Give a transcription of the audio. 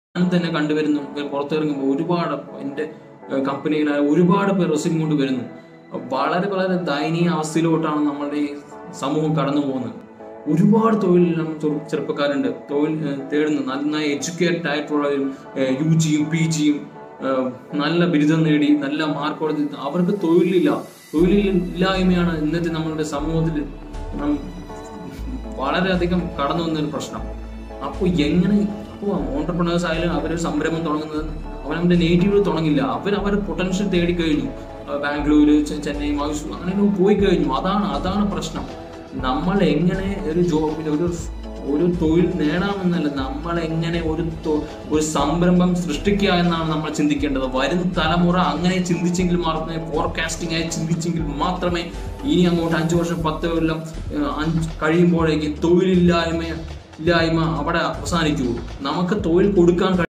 ഞാൻ തന്നെ കണ്ടുവരുന്നു പുറത്തിറങ്ങുമ്പോൾ ഒരുപാട് എൻ്റെ കമ്പനികളായ ഒരുപാട് പേർ റെസ്യൂം കൊണ്ട് വരുന്നു വളരെ വളരെ ദയനീയ അവസ്ഥയിലോട്ടാണ് നമ്മുടെ ഈ സമൂഹം കടന്നു പോകുന്നത് ഒരുപാട് തൊഴിലിലും ചെറു- ചെറുപ്പക്കാരുണ്ട് തൊഴിൽ ഏഹ്, തേടുന്നു നന്നായി എഡ്യൂക്കേറ്റഡ് ആയിട്ടുള്ളവരും യു ജിയും പി ജിയും നല്ല ബിരുദം നേടി നല്ല മാർക്കോടെ അവർക്ക് തൊഴിലില്ല തൊഴിലില്ലായ്മയാണ് ഇന്നത്തെ നമ്മളുടെ സമൂഹത്തിൽ നം- വളരെയധികം കടന്നു വന്നൊരു പ്രശ്നം അപ്പോൾ എങ്ങനെ അപ്പോൾ ഓണ്ടർപ്രണേഴ്സ് ആയാലും അവരൊരു സംരംഭം തുടങ്ങുന്നത് അവനവൻ്റെ നേറ്റീവ് തുടങ്ങില്ല അവർ അവർ പൊട്ടൻഷ്യൽ തേടിക്കഴിഞ്ഞു ആ, ബാംഗ്ലൂര് ചെ- ചെന്നൈ മൈസൂർ അങ്ങനെ പോയി കഴിഞ്ഞു അതാണ് അതാണ് പ്രശ്നം നമ്മൾ എങ്ങനെ ഒരു ജോബിൽ ഒരു ഒരു തൊഴിൽ നേടാമെന്നല്ല നമ്മൾ എങ്ങനെ ഒരു തൊ- ഒരു സംരംഭം സൃഷ്ടിക്കുക എന്നാണ് നമ്മൾ ചിന്തിക്കേണ്ടത് വരും തലമുറ അങ്ങനെ ചിന്തിച്ചെങ്കിൽ മാത്രമേ ഫോർകാസ്റ്റിംഗ് ആയി ചിന്തിച്ചെങ്കിൽ മാത്രമേ ഇനി അങ്ങോട്ട് അഞ്ചു വർഷം പത്ത് കൊല്ലം ഏഹ്, അഞ്ച് കഴിയുമ്പോഴേക്ക് തൊഴിലില്ലായ്മ ഇല്ലായ്മ അവിടെ അവസാനിക്കൂ നമുക്ക് തൊഴിൽ കൊടുക്കാൻ കഴി-